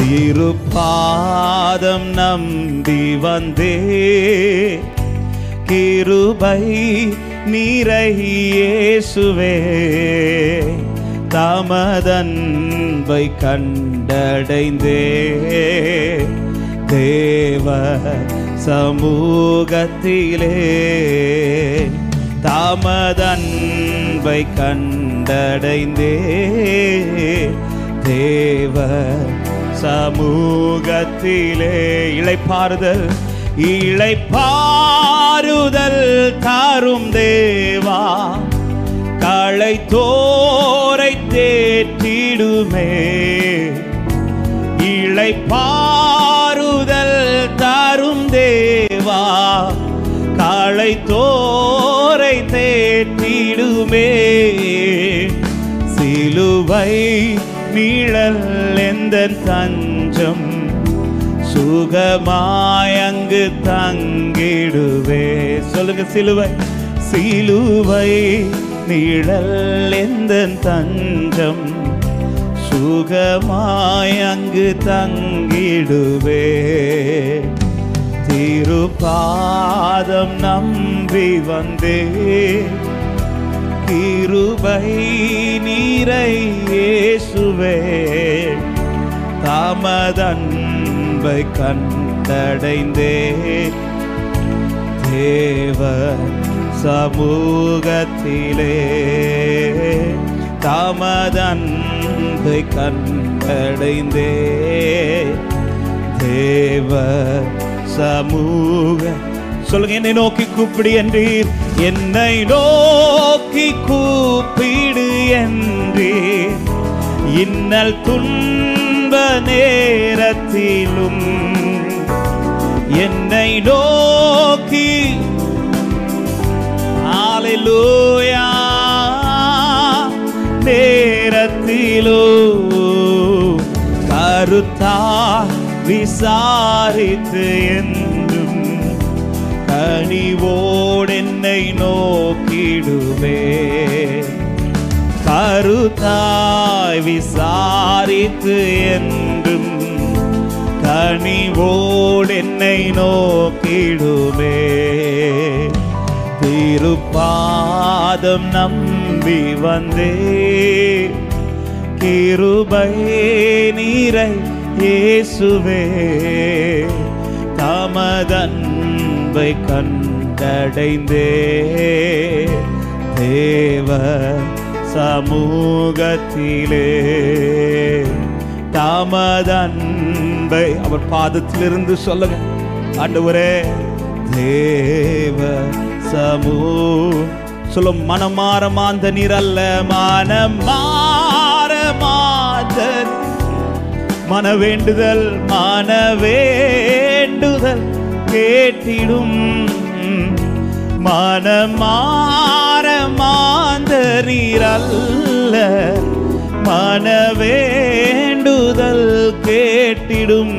திருப்பாதம் நம்பி வந்தே கிருபை நீரை இயேசுவே தமதன்பை கண்டடைந்தே தேவ சமூகத்திலே தாமதன்பை கண்டடைந்தே தேவ சமூகத்திலே இளைப்பாறுதல் இளைப்பாறுதல் தாரும் தேவா களை தோரை தேற்றிடுமே இளைப்பாறுதல் தரும் தேவா காளை தோரை தேற்றிடுமே சிலுவை நீழல் எந்த தஞ்சம் சுகமாயங்கு தங்கிடுவே சொல்லுங்க சிலுவை சிலுவை நிழல் எந்த தஞ்சம் சுகமாயங்கு தங்கிடுவே திருப்பாதம் நம்பி வந்தே கிருபை நீரை இயேசுவே தாமதன்பை கண்டடைந்தே தேவ சமூகத்திலே தாமதன்பை கண்டடைந்தே தேவ சமூக சொல்லுங்க என்னை நோக்கி கூப்பிடு என்றீர் என்னை நோக்கி கூப்பிடு என்றீர் இன்னல் துன்ப நேரத்திலும் என்னை நோக்கி ஹalleluya நேரத்திலோ கருத்தா விசாரித்து என்றும் கனிவோடு என்னை நோக்கிடுவே கருத்தாய் விசாரித்து என்றும் கனிவோடு என்னை நோக்கிடுவே திருப்பாதம் நம்பி வந்தே கிருபை நீரை இயேசுவே தமதன்பை கண்டடைந்தே தேவ சமூகத்திலே தாமதன்பை அவர் பாதத்திலிருந்து சொல்லுங்க ஆண்டவரே தேவ சமூ சொல்லும் மனமாற மாந்த நீர் அல்ல மனமாற மாந்தன் மன வேண்டுதல் மன வேண்டுதல் கேட்டிடும் மனமாற மாந்தரீர் அல்ல மன வேண்டுதல் கேட்டிடும்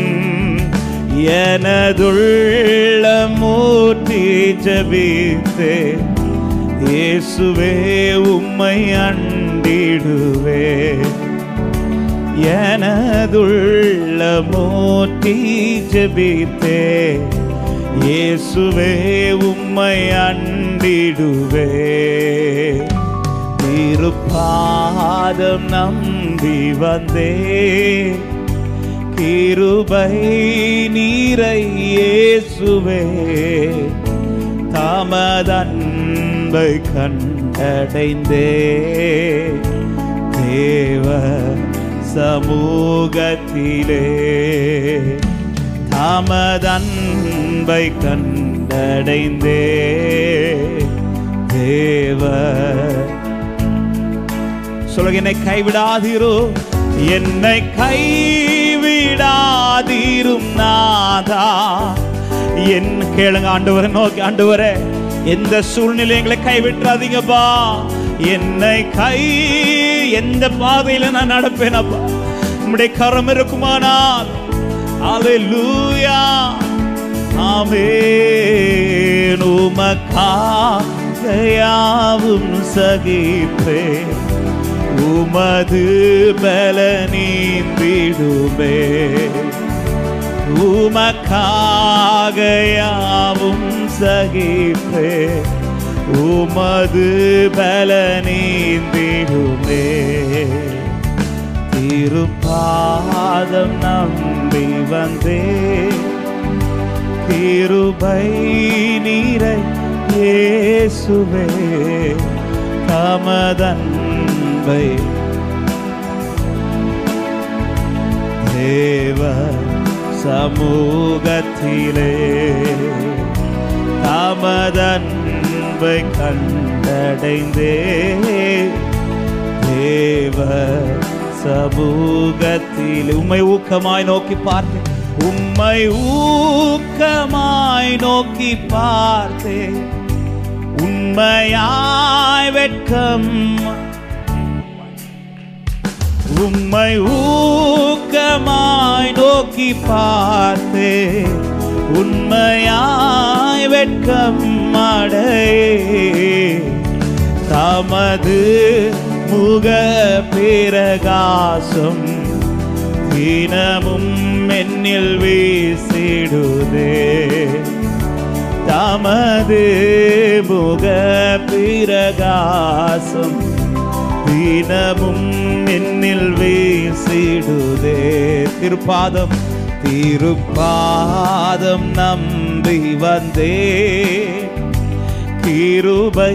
எனதுள்ள மூர்த்தி ஜபித்தே இயேசுவே உம்மை அண்டிடுவே எனதுள்ள மூர்த்தி ஜபித்தே இயேசுவே உம்மை அண்டிடுவே திருப்பாதம் நம்பி வந்தே கிருபை நீரை இயேசுவே தாமதன்பை கண்டடைந்தே தேவ சமூகத்திலே தாமதன்பை கண்டடைந்தே தேவ சொல்லுங்க என்னை கைவிடாதீரோ என்னை கைவிடாதீரும் நாதா என் கேளுங்க ஆண்டவரை நோக்கி ஆண்டவரே எந்த சூழ்நிலை எங்களை கைவிட்டுறாதீங்கப்பா என்னை கை எந்த பாதையில நான் நடப்பேன் அப்பா உம்முடைய கரம் இருக்குமானால் அல்லேலூயா ஆமென் உமக்காக யாவும் சகிப்பேன் உமது பல நீந்திடுமே உமக்காக யாவும் சகிப்பே உமது பல நீந்திடுமே திருப்பாதம் நம்பி வந்தே கிருபை நீரை இயேசுவே தமதன்பை தேவ சமூகத்திலே தமதன்பை கண்டடைந்தே தேவ சமூகத்தில் உம்மை ஊக்கமாய் நோக்கி பார்த்தேன் உம்மை ஊக்கமாய் நோக்கி பார்த்தேன் உண்மையாய் வெட்கம் உம்மை ஊக்கமாய் நோக்கி பார்த்தே உண்மையாய் வெட்கம் அடையே தமது முக பிரகாசம் தினமும் என்னில் வீசிடுதே தமது முக பிரகாசம் தினமும் என்னில் வீசிடுதே திருப்பாதம் திருப்பாதம் நம்பி வந்தே கிருபை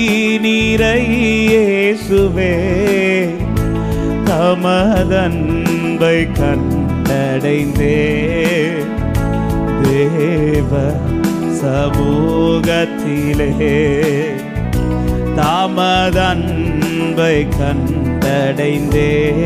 நீரையேசுவே தமதன்பை கண்டடைந்தே தேவ சமூகத்திலே தாமதன்பை கண்டடைந்தே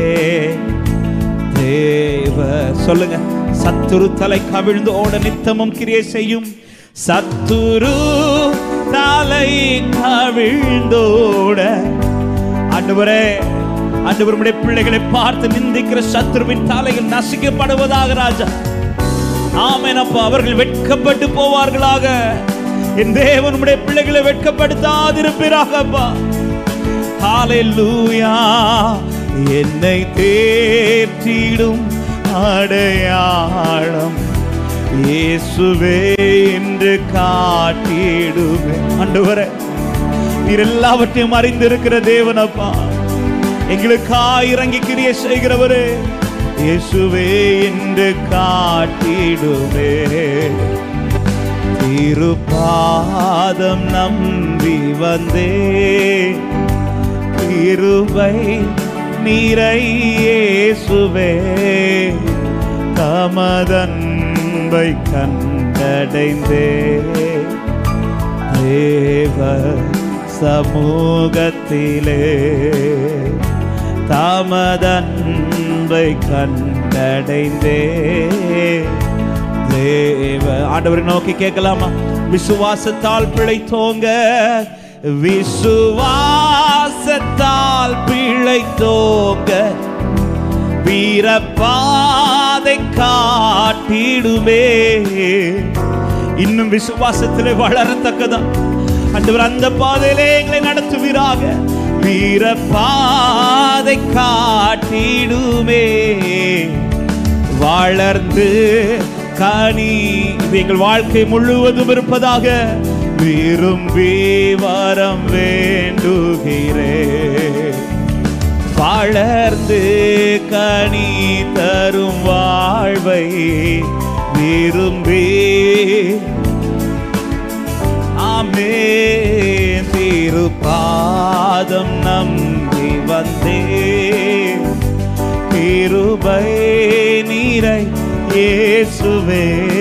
தேவ சொல்லுங்க சத்துரு தலை கவிழ்ந்து ஓட நித்தமும் கிரியை செய்யும் சத்துரு தலை கவிழ்ந்தோட ஆண்டவரே ஆண்டவர் உம்முடைய பிள்ளைகளை பார்த்து நிந்திக்கிற சத்துருவின் தலையில் நசிக்கப்படுவதாக ராஜா ஆமென் அப்பா அவர்கள் வெட்கப்பட்டு போவார்களாக என் தேவன் உம்முடைய பிள்ளைகளை வெட்கப்படுத்தாதிருப்பீராக அப்பா ஹalleluya என்னை தேற்றிடும் அடையாளம் இயேசுவே என்று காட்டிடுமே ஆண்டவரே நீர் எல்லாவற்றையும் அறிந்திருக்கிற தேவனப்பா எங்களுக்காய் இறங்கி கிரிய செய்கிறவரே இயேசுவே என்று காட்டிடுமே திருப்பாதம் நம்பி வந்தே கிருபை நீரை இயேசுவே தமதன்பை கண்டடைந்தே தேவ சமூகத்திலே தாமதன்பை கண்டடைந்தே தேவ ஆண்டவரை நோக்கி கேட்கலாமா விசுவாசத்தால் பிழைத்தோங்க விசுவாசத்தால் பிழைத்தோங்க வீரப்பாதை காட்டிடுமே இன்னும் விசுவாசத்திலே வளரத்தக்கதா ஆண்டவர் அந்த பாதையிலே எங்களை நடத்துவீராக வீரப்பாதை காட்டிடுமே வளர்ந்து கனி இது எங்கள் வாழ்க்கை முழுவதும் இருப்பதாக விரும்பி வரம் வேண்டுகிறே வளர்ந்து கனி தரும் வாழ்வை விரும்பி ஆமே திருப்பாதம் நம்பி வந்தே கிருபை நீரை இயேசுவே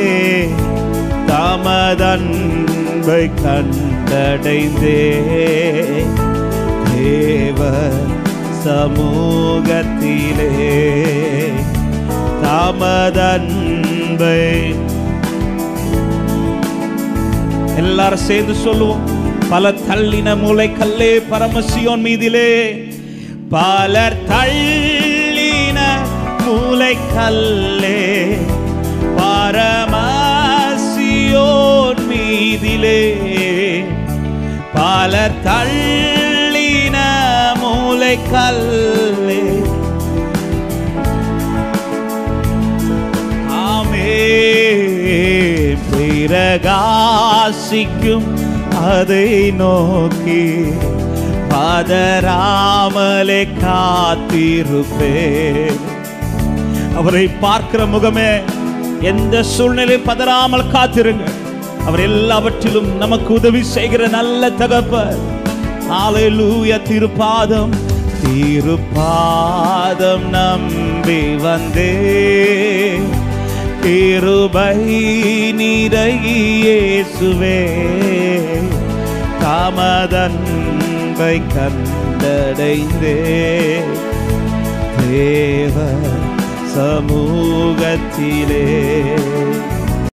தமதன்பை கண்டடைந்தே தேவ சமூகத்திலே தமதன்பை எல்லாரும் சேர்ந்து சொல்லுவோம் பல தள்ளின மூளை கல்லே பரமசியோன் மீதிலே பலர் தள்ளின மூளை கல்லே பரமசியோன் மீதிலே பலர் தள்ளின மூளை கல்லே பிரகாசிக்கும் அதை நோக்கி பதறாமலே காத்திருப்பேன் அவரை பார்க்கிற முகமே எந்த சூழ்நிலை பதறாமல் காத்திருங்க அவர் எல்லாவற்றிலும் நமக்கு உதவி செய்கிற நல்ல தகப்பர் ஹalleluya திருப்பாதம் திருப்பாதம் நம்பி வந்தே கிருபை நிறையேசுவே தமதன்பை கண்டடைந்தே தேவ சமூகத்திலே